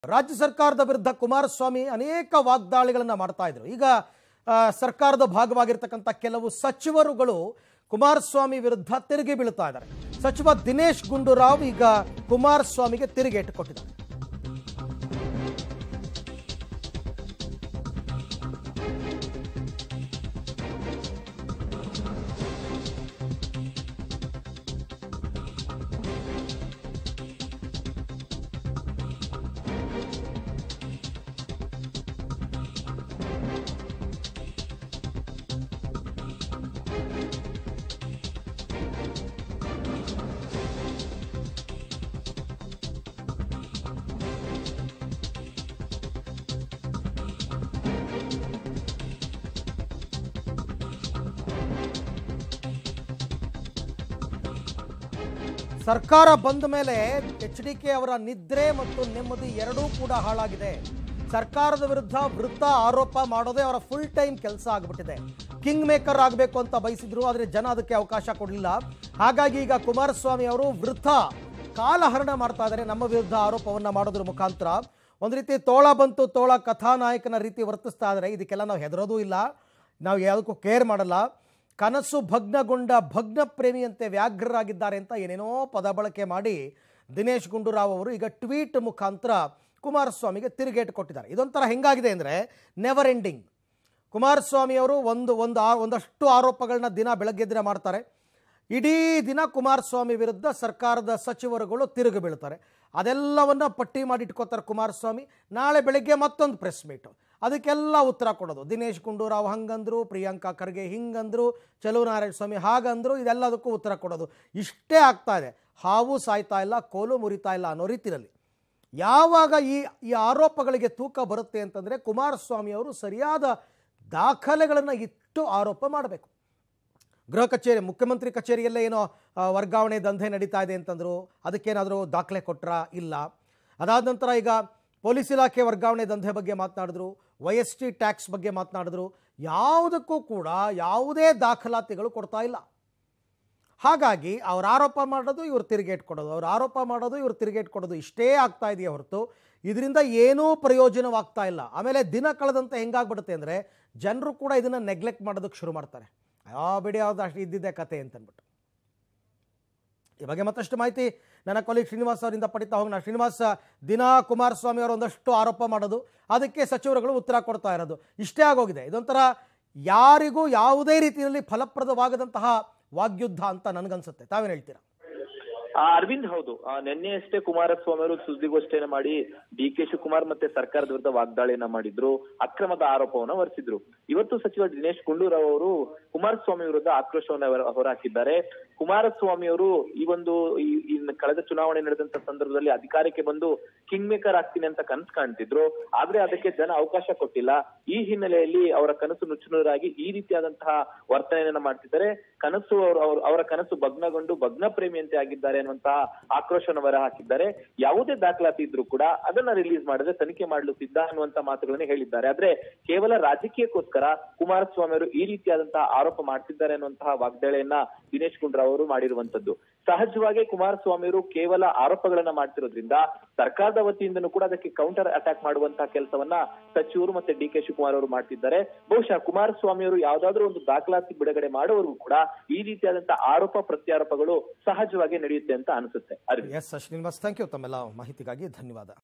ರಾಜ್ಯ ಸರ್ಕಾರದ ವಿರುದ್ಧ ಕುಮಾರಸ್ವಾಮಿ ಅನೇಕ ವಾಗ್ದಾಳಿಗಳನ್ನು ಮಾಡ್ತಾ ಇದ್ರು ಈಗ ಆ, ಸರ್ಕಾರದ ಭಾಗವಾಗಿರ್ತಕ್ಕಂಥ ಕೆಲವು ಸಚಿವರುಗಳು ಕುಮಾರಸ್ವಾಮಿ ವಿರುದ್ಧ ತಿರುಗಿ ಬೀಳ್ತಾ ಇದ್ದಾರೆ ಸಚಿವ ದಿನೇಶ್ ಗುಂಡೂರಾವ್ ಈಗ ಕುಮಾರಸ್ವಾಮಿಗೆ ತಿರುಗೇಟು ಕೊಟ್ಟಿದ್ದಾರೆ ಸರ್ಕಾರ ಬಂದ ಮೇಲೆ ಎಚ್ ಡಿ ಕೆ ಅವರ ನಿದ್ರೆ ಮತ್ತು ನೆಮ್ಮದಿ ಎರಡೂ ಕೂಡ ಹಾಳಾಗಿದೆ ಸರ್ಕಾರದ ವಿರುದ್ಧ ವೃತ್ತ ಆರೋಪ ಮಾಡೋದೇ ಅವರ ಫುಲ್ ಟೈಮ್ ಕೆಲಸ ಆಗಿಬಿಟ್ಟಿದೆ ಕಿಂಗ್ ಮೇಕರ್ ಆಗಬೇಕು ಅಂತ ಬಯಸಿದ್ರು ಆದರೆ ಜನ ಅದಕ್ಕೆ ಅವಕಾಶ ಕೊಡಲಿಲ್ಲ ಹಾಗಾಗಿ ಈಗ ಕುಮಾರಸ್ವಾಮಿ ಅವರು ವೃತ್ತ ಕಾಲಹರಣ ಮಾಡ್ತಾ ಇದ್ದಾರೆ ನಮ್ಮ ವಿರುದ್ಧ ಆರೋಪವನ್ನ ಮಾಡೋದ್ರ ಮುಖಾಂತರ ಒಂದು ರೀತಿ ತೋಳ ಬಂತು ತೋಳ ಕಥಾನಾಯಕನ ರೀತಿ ವರ್ತಿಸ್ತಾ ಇದ್ದಾರೆ ಇದಕ್ಕೆಲ್ಲ ನಾವು ಹೆದರೋದೂ ಇಲ್ಲ ನಾವು ಯಾವುದಕ್ಕೂ ಕೇರ್ ಮಾಡಲ್ಲ ಕನಸು ಭಗ್ನಗೊಂಡ ಭಗ್ನ ಪ್ರೇಮಿಯಂತೆ ವ್ಯಾಘ್ರರಾಗಿದ್ದಾರೆ ಅಂತ ಏನೇನೋ ಪದ ಬಳಕೆ ಮಾಡಿ ದಿನೇಶ್ ಗುಂಡೂರಾವ್ ಅವರು ಈಗ ಟ್ವೀಟ್ ಮುಖಾಂತರ ಕುಮಾರಸ್ವಾಮಿಗೆ ತಿರುಗೇಟು ಕೊಟ್ಟಿದ್ದಾರೆ ಇದೊಂಥರ ಹೆಂಗಾಗಿದೆ ಅಂದರೆ ನೆವರ್ ಎಂಡಿಂಗ್ ಕುಮಾರಸ್ವಾಮಿ ಅವರು ಒಂದು ಒಂದು ಆ ಒಂದಷ್ಟು ಆರೋಪಗಳನ್ನ ದಿನ ಬೆಳಗ್ಗೆ ದಿನ ಮಾಡ್ತಾರೆ ಇಡೀ ದಿನ ಕುಮಾರಸ್ವಾಮಿ ವಿರುದ್ಧ ಸರ್ಕಾರದ ಸಚಿವರುಗಳು ತಿರುಗಿ ಬೀಳ್ತಾರೆ ಅದೆಲ್ಲವನ್ನ ಪಟ್ಟಿ ಮಾಡಿ ಇಟ್ಕೋತಾರೆ ಕುಮಾರಸ್ವಾಮಿ ನಾಳೆ ಬೆಳಗ್ಗೆ ಮತ್ತೊಂದು ಪ್ರೆಸ್ ಮೀಟು ಅದಕ್ಕೆಲ್ಲ ಉತ್ತರ ಕೊಡೋದು ದಿನೇಶ್ ಗುಂಡೂರಾವ್ ಹಂಗಂದ್ರು ಪ್ರಿಯಾಂಕಾ ಖರ್ಗೆ ಹಿಂಗಂದ್ರು ನಾರಾಯಣ ಸ್ವಾಮಿ ಹಾಗಂದ್ರು ಇದೆಲ್ಲದಕ್ಕೂ ಉತ್ತರ ಕೊಡೋದು ಇಷ್ಟೇ ಆಗ್ತಾ ಇದೆ ಹಾವು ಸಾಯ್ತಾ ಇಲ್ಲ ಕೋಲು ಮುರಿತಾ ಇಲ್ಲ ಅನ್ನೋ ರೀತಿಯಲ್ಲಿ ಯಾವಾಗ ಈ ಈ ಆರೋಪಗಳಿಗೆ ತೂಕ ಬರುತ್ತೆ ಅಂತಂದರೆ ಕುಮಾರಸ್ವಾಮಿ ಅವರು ಸರಿಯಾದ ದಾಖಲೆಗಳನ್ನು ಇಟ್ಟು ಆರೋಪ ಮಾಡಬೇಕು ಗೃಹ ಕಚೇರಿ ಮುಖ್ಯಮಂತ್ರಿ ಕಚೇರಿಯಲ್ಲೇ ಏನೋ ಆ, ವರ್ಗಾವಣೆ ದಂಧೆ ನಡೀತಾ ಇದೆ ಅಂತಂದರು ಅದಕ್ಕೇನಾದರೂ ದಾಖಲೆ ಕೊಟ್ರಾ ಇಲ್ಲ ಅದಾದ ನಂತರ ಈಗ ಪೊಲೀಸ್ ಇಲಾಖೆ ವರ್ಗಾವಣೆ ದಂಧೆ ಬಗ್ಗೆ ಮಾತನಾಡಿದ್ರು ವೈ ಎಸ್ ಟಿ ಟ್ಯಾಕ್ಸ್ ಬಗ್ಗೆ ಮಾತನಾಡಿದ್ರು ಯಾವುದಕ್ಕೂ ಕೂಡ ಯಾವುದೇ ದಾಖಲಾತಿಗಳು ಕೊಡ್ತಾ ಇಲ್ಲ ಹಾಗಾಗಿ ಅವ್ರು ಆರೋಪ ಮಾಡೋದು ಇವ್ರು ತಿರುಗೇಟ್ ಕೊಡೋದು ಅವ್ರು ಆರೋಪ ಮಾಡೋದು ಇವ್ರು ತಿರುಗೇಟ್ ಕೊಡೋದು ಇಷ್ಟೇ ಆಗ್ತಾ ಇದೆಯೇ ಹೊರತು ಇದರಿಂದ ಏನೂ ಪ್ರಯೋಜನವಾಗ್ತಾ ಇಲ್ಲ ಆಮೇಲೆ ದಿನ ಕಳೆದಂತೆ ಹೆಂಗಾಗ್ಬಿಡುತ್ತೆ ಅಂದರೆ ಜನರು ಕೂಡ ಇದನ್ನು ನೆಗ್ಲೆಕ್ಟ್ ಮಾಡೋದಕ್ಕೆ ಶುರು ಮಾಡ್ತಾರೆ ಆ ಬಿಡಿ ಯಾವ್ದು ಅಷ್ಟು ಇದ್ದಿದ್ದೆ ಕತೆ ಅಂತಂದ್ಬಿಟ್ಟು ಈ ಬಗ್ಗೆ ಮತ್ತಷ್ಟು ಮಾಹಿತಿ ನನ್ನ ಕೊಲೀಗ್ ಶ್ರೀನಿವಾಸ್ ಅವರಿಂದ ಪಡಿತಾ ಹೋಗೋಣ ಶ್ರೀನಿವಾಸ್ ದಿನ ಕುಮಾರಸ್ವಾಮಿ ಅವರು ಒಂದಷ್ಟು ಆರೋಪ ಮಾಡೋದು ಅದಕ್ಕೆ ಸಚಿವರುಗಳು ಉತ್ತರ ಕೊಡ್ತಾ ಇರೋದು ಇಷ್ಟೇ ಆಗೋಗಿದೆ ಇದೊಂಥರ ಯಾರಿಗೂ ಯಾವುದೇ ರೀತಿಯಲ್ಲಿ ಫಲಪ್ರದವಾಗದಂತಹ ವಾಗ್ಯುದ್ಧ ಅಂತ ನನಗನ್ಸುತ್ತೆ ತಾವೇನು ಹೇಳ್ತೀರಾ ಆ, ಅರವಿಂದ್ ಹೌದು ಆ, ನಿನ್ನೆ ಅಷ್ಟೇ ಕುಮಾರಸ್ವಾಮಿ ಅವರು ಸುದ್ದಿಗೋಷ್ಠಿಯನ್ನ ಮಾಡಿ ಡಿ ಕೆ ಶಿವಕುಮಾರ್ ಮತ್ತೆ ಸರ್ಕಾರದ ವಿರುದ್ಧ ವಾಗ್ದಾಳಿಯನ್ನ ಮಾಡಿದ್ರು ಅಕ್ರಮದ ಆರೋಪವನ್ನ ಹೊರಿಸಿದ್ರು ಇವತ್ತು ಸಚಿವ ದಿನೇಶ್ ಗುಂಡೂರಾವ್ ಅವರು ಕುಮಾರಸ್ವಾಮಿ ವಿರುದ್ಧ ಆಕ್ರೋಶವನ್ನ ಹೊರ- ಹೊರಹಾಕಿದ್ದಾರೆ ಕುಮಾರಸ್ವಾಮಿ ಅವರು ಈ ಒಂದು ಈ- ಈ ಕಳೆದ ಚುನಾವಣೆ ನಡೆದಂತ ಸಂದರ್ಭದಲ್ಲಿ ಅಧಿಕಾರಕ್ಕೆ ಬಂದು ಕಿಂಗ್ ಮೇಕರ್ ಆಗ್ತೀನಿ ಅಂತ ಕನಸು ಕಾಣ್ತಿದ್ರು ಆದ್ರೆ ಅದಕ್ಕೆ ಜನ ಅವಕಾಶ ಕೊಟ್ಟಿಲ್ಲ ಈ ಹಿನ್ನೆಲೆಯಲ್ಲಿ ಅವರ ಕನಸು ನುಚ್ಚುನೂರಾಗಿ ಈ ರೀತಿಯಾದಂತಹ ವರ್ತನೆಯನ್ನ ಮಾಡ್ತಿದ್ದಾರೆ ಕನಸು ಅವರು ಅವ್ರ- ಅವರ ಕನಸು ಭಗ್ನಗೊಂಡು ಭಗ್ನ ಪ್ರೇಮಿಯಂತೆ ಆಗಿದ್ದಾರೆ ಅನ್ನುವಂತಹ ಆಕ್ರೋಶವನ್ನು ಹೊರ ಹಾಕಿದ್ದಾರೆ ಯಾವುದೇ ದಾಖಲಾತಿ ಇದ್ರೂ ಕೂಡ ಅದನ್ನ ರಿಲೀಸ್ ಮಾಡಿದ್ರೆ ತನಿಖೆ ಮಾಡಲು ಸಿದ್ಧ ಅನ್ನುವಂತ ಮಾತುಗಳನ್ನ ಹೇಳಿದ್ದಾರೆ ಆದ್ರೆ ಕೇವಲ ರಾಜಕೀಯಕ್ಕೋಸ್ಕರ ಕುಮಾರಸ್ವಾಮಿ ಅವರು ಈ ರೀತಿಯಾದಂತಹ ಆರೋಪ ಮಾಡ್ತಿದ್ದಾರೆ ಅನ್ನುವಂತಹ ವಾಗ್ದಾಳಿಯನ್ನ ದಿನೇಶ್ ಗುಂಡ್ರಾವ್ ಅವರು ಮಾಡಿರುವಂತದ್ದು ಸಹಜವಾಗಿ ಕುಮಾರಸ್ವಾಮಿ ಅವರು ಕೇವಲ ಆರೋಪಗಳನ್ನ ಮಾಡ್ತಿರೋದ್ರಿಂದ ಸರ್ಕಾರದ ವತಿಯಿಂದನೂ ಕೂಡ ಅದಕ್ಕೆ ಕೌಂಟರ್ ಅಟ್ಯಾಕ್ ಮಾಡುವಂತಹ ಕೆಲಸವನ್ನ ಸಚಿವರು ಮತ್ತೆ ಡಿ ಕೆ ಶಿವಕುಮಾರ್ ಅವರು ಮಾಡ್ತಿದ್ದಾರೆ ಬಹುಶಃ ಕುಮಾರಸ್ವಾಮಿ ಅವರು ಯಾವ್ದಾದ್ರು ಒಂದು ದಾಖಲಾತಿ ಬಿಡುಗಡೆ ಮಾಡೋವರೆಗೂ ಕೂಡ ಈ ರೀತಿಯಾದಂತಹ ಆರೋಪ ಪ್ರತ್ಯಾರೋಪಗಳು ಸಹಜವಾಗಿ ನಡೆಯುತ್ತೆ ಅಂತ ಅನಿಸುತ್ತೆ Arvind S Srinivas thank you ತಮ್ಮೆಲ್ಲ ಮಾಹಿತಿಗಾಗಿ ಧನ್ಯವಾದ